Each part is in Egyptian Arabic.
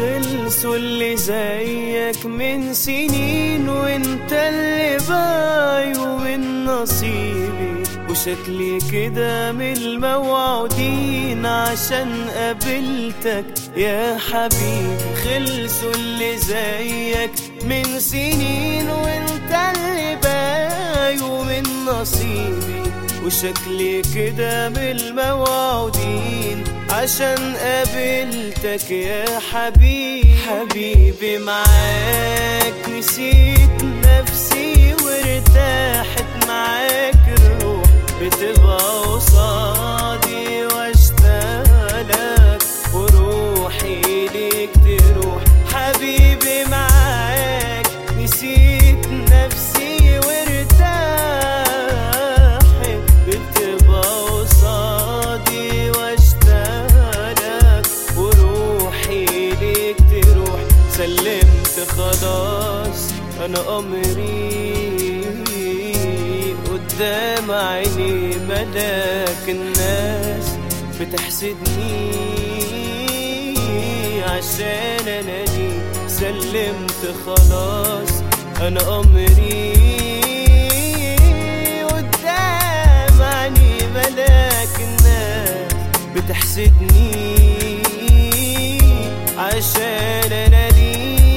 خلصوا اللي زيك من سنين وانت اللي بايو من نصيبي وشكلي كده من الموعودين عشان قابلتك يا حبيبي خلصوا اللي زيك من سنين وانت اللي بايو من نصيبي وشكلي كده من الموعودين عشان قابلتك يا حبيبي حبيبي معاك نسيت نفسي وارتاحت معاك الروح بتبقى قصادي واشتاقلك وروحي ليك تروح حبيبي معاك نسيت نفسي وارتاحت بتبقى قصادي واشتاقلك وروحي ليك تروح سلمت خلاص انا امري قدام عيني ملاك الناس بتحسدني عشان انا دي سلمت خلاص انا امري قدام عيني ملاك الناس بتحسدني عشان انا دي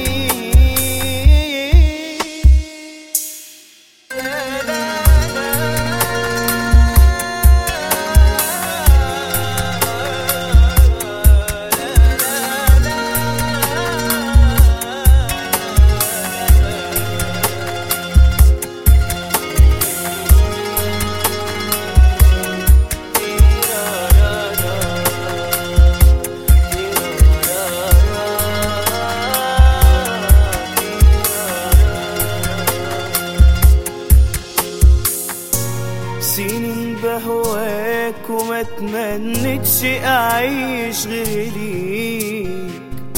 سنين بهواك وما تمنتش اعيش غير ليك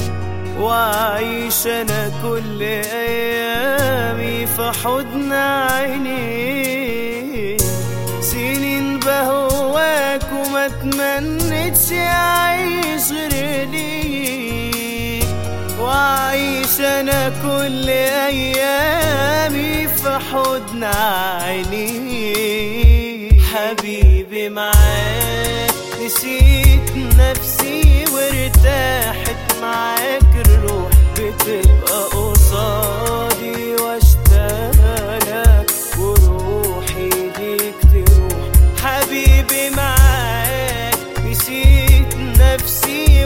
واعيش انا كل ايامي في حضن عينيك سنين بهواك وما تمنتش اعيش غير ليك واعيش انا كل ايامي في حضن عينيك حبيبي معاك نسيت نفسي وارتاحت معاك الروح بتبقى قصادي واشتاقلك وروحي ليك تروح حبيبي معاك نسيت نفسي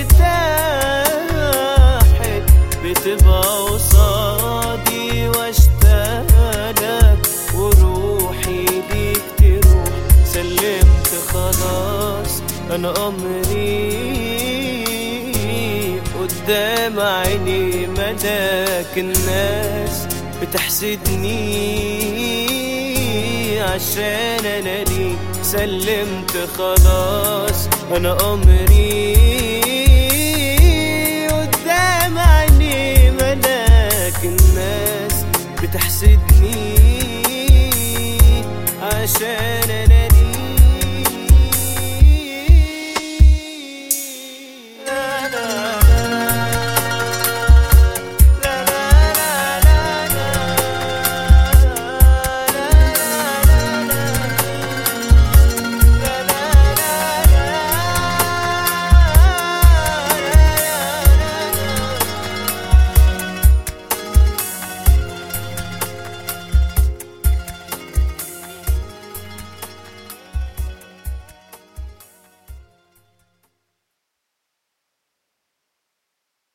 وارتاحت بتبقى قصادي واشتاقلك وروحي ليك تروح سلمت خلاص انا امري قدام عيني ملاك الناس بتحسدني عشان انا ليك سلمت خلاص انا امري